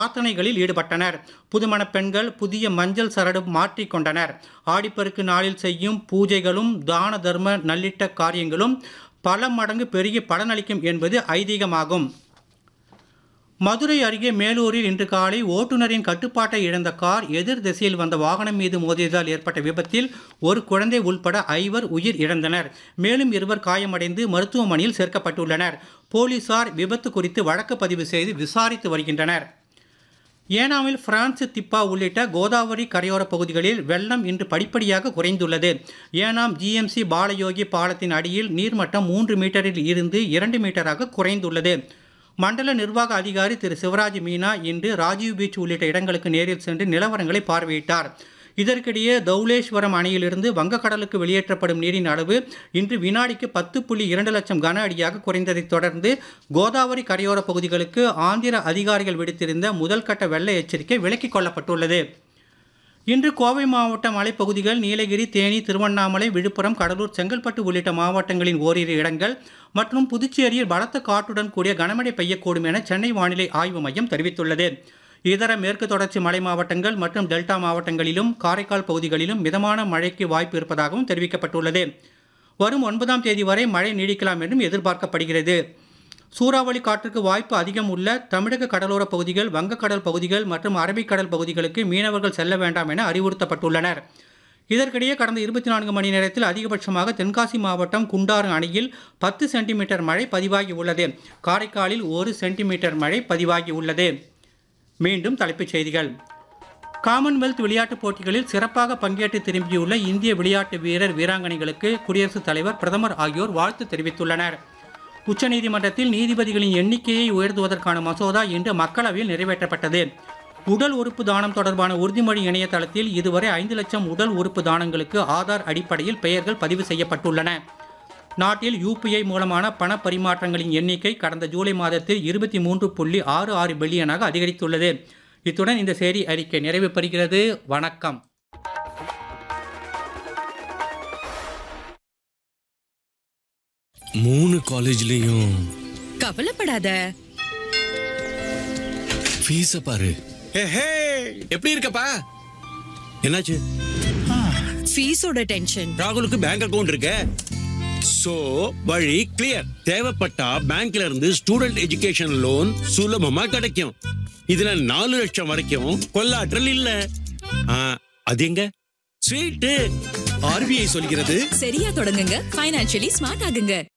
பிரார்த்தனைகளில் ஈடுபட்டனர் புதுமண பெண்கள் புதிய மஞ்சள் சரடு மாற்றிக் கொண்டனர் ஆடிப்பெருக்கு நாளில் செய்யும் பூஜைகளும் தான தர்ம நல்லிட்ட காரியங்களும் பல மடங்கு பெருகி பலனளிக்கும் என்பது ஐதீகமாகும் மதுரை அருகே மேலூரில் இன்று காலை ஓட்டுநரின் கட்டுப்பாட்டை இழந்த கார் எதிர் திசையில் வந்த வாகனம் மீது மோதியதால் ஏற்பட்ட விபத்தில் ஒரு குழந்தை உள்பட ஐவர் உயிர் இழந்தனர் மேலும் இருவர் காயமடைந்து மருத்துவமனையில் சேர்க்கப்பட்டுள்ளனர் போலீசார் விபத்து குறித்து வழக்கு பதிவு செய்து விசாரித்து வருகின்றனர் ஏனாமில் பிரான்ஸ் திப்பா உள்ளிட்ட கோதாவரி கரையோர பகுதிகளில் வெள்ளம் இன்று படிப்படியாக குறைந்துள்ளது ஏனாம் ஜிஎம்சி பாலயோகி பாலத்தின் அடியில் நீர்மட்டம் மூன்று மீட்டரில் இருந்து இரண்டு மீட்டராக குறைந்துள்ளது மண்டல நிர்வாக அதிகாரி திரு சிவராஜ் மீனா இன்று ராஜீவ் பீச் உள்ளிட்ட இடங்களுக்கு நேரில் சென்று நிலவரங்களை பார்வையிட்டார் இதற்கிடையே தௌலேஸ்வரம் அணையிலிருந்து வங்கக்கடலுக்கு வெளியேற்றப்படும் நீரின் அளவு இன்று வினாடிக்கு பத்து புள்ளி இரண்டு லட்சம் கன அடியாக குறைந்ததைத் தொடர்ந்து கோதாவரி கரையோர பகுதிகளுக்கு ஆந்திர அதிகாரிகள் விடுத்திருந்த முதல் கட்ட வெள்ள எச்சரிக்கை விலக்கிக் கொள்ளப்பட்டுள்ளது இன்று கோவை மாவட்ட மலைப்பகுதிகள் நீலகிரி தேனி திருவண்ணாமலை விழுப்புரம் கடலூர் செங்கல்பட்டு உள்ளிட்ட மாவட்டங்களின் ஓரிரு இடங்கள் மற்றும் புதுச்சேரியில் பலத்த காற்றுடன் கூடிய கனமழை பெய்யக்கூடும் என சென்னை வானிலை ஆய்வு மையம் தெரிவித்துள்ளது இதர மேற்கு தொடர்ச்சி மலை மாவட்டங்கள் மற்றும் டெல்டா மாவட்டங்களிலும் காரைக்கால் பகுதிகளிலும் மிதமான மழைக்கு வாய்ப்பு இருப்பதாகவும் தெரிவிக்கப்பட்டுள்ளது வரும் ஒன்பதாம் தேதி வரை மழை நீடிக்கலாம் என்றும் எதிர்பார்க்கப்படுகிறது சூறாவளி காற்றுக்கு வாய்ப்பு அதிகம் உள்ள தமிழக கடலோர பகுதிகள் வங்கக்கடல் பகுதிகள் மற்றும் அரபிக்கடல் பகுதிகளுக்கு மீனவர்கள் செல்ல வேண்டாம் என அறிவுறுத்தப்பட்டுள்ளனர் இதற்கிடையே கடந்த இருபத்தி நான்கு மணி நேரத்தில் அதிகபட்சமாக தென்காசி மாவட்டம் குண்டாறு அணையில் பத்து சென்டிமீட்டர் மழை பதிவாகி உள்ளது காரைக்காலில் ஒரு சென்டிமீட்டர் மழை பதிவாகி உள்ளது மீண்டும் தலைப்புச் செய்திகள் காமன்வெல்த் விளையாட்டுப் போட்டிகளில் சிறப்பாக பங்கேற்று திரும்பியுள்ள இந்திய விளையாட்டு வீரர் வீராங்கனைகளுக்கு குடியரசுத் தலைவர் பிரதமர் ஆகியோர் வாழ்த்து தெரிவித்துள்ளனர் உச்சநீதிமன்றத்தில் நீதிபதிகளின் எண்ணிக்கையை உயர்த்துவதற்கான மசோதா இன்று மக்களவையில் நிறைவேற்றப்பட்டது உடல் உறுப்பு தானம் தொடர்பான உறுதிமொழி இணையதளத்தில் இதுவரை ஐந்து லட்சம் உடல் உறுப்பு தானங்களுக்கு ஆதார் அடிப்படையில் பெயர்கள் பதிவு செய்யப்பட்டுள்ளன நாட்டில் யூபிஐ மூலமான பண பரிமாற்றங்களின் எண்ணிக்கை கடந்த ஜூலை மாதத்தில் இருபத்தி மூன்று புள்ளி ஆறு ஆறு பில்லியனாக அதிகரித்துள்ளது இத்துடன் இந்த செய்தி அறிக்கை நிறைவு பெறுகிறது வணக்கம் மூணு காலேஜ்லயும் கவலைப்படாத ஃபீஸ பாரு ஹே எப்படி இருக்கப்பா என்னாச்சு ஃபீஸோட டென்ஷன் ராகுலுக்கு பேங்க் அக்கவுண்ட் இருக்க சோ வழி கிளியர் தேவைப்பட்டா பேங்க்ல இருந்து ஸ்டூடெண்ட் எஜுகேஷன் லோன் சுலபமா கிடைக்கும் இதுல நாலு லட்சம் வரைக்கும் கொள்ளாற்றல் இல்ல ஆ, அது எங்க ஸ்வீட்டு ஆர்பிஐ சொல்கிறது சரியா தொடங்குங்க ஃபைனான்சியலி ஸ்மார்ட் ஆகுங்க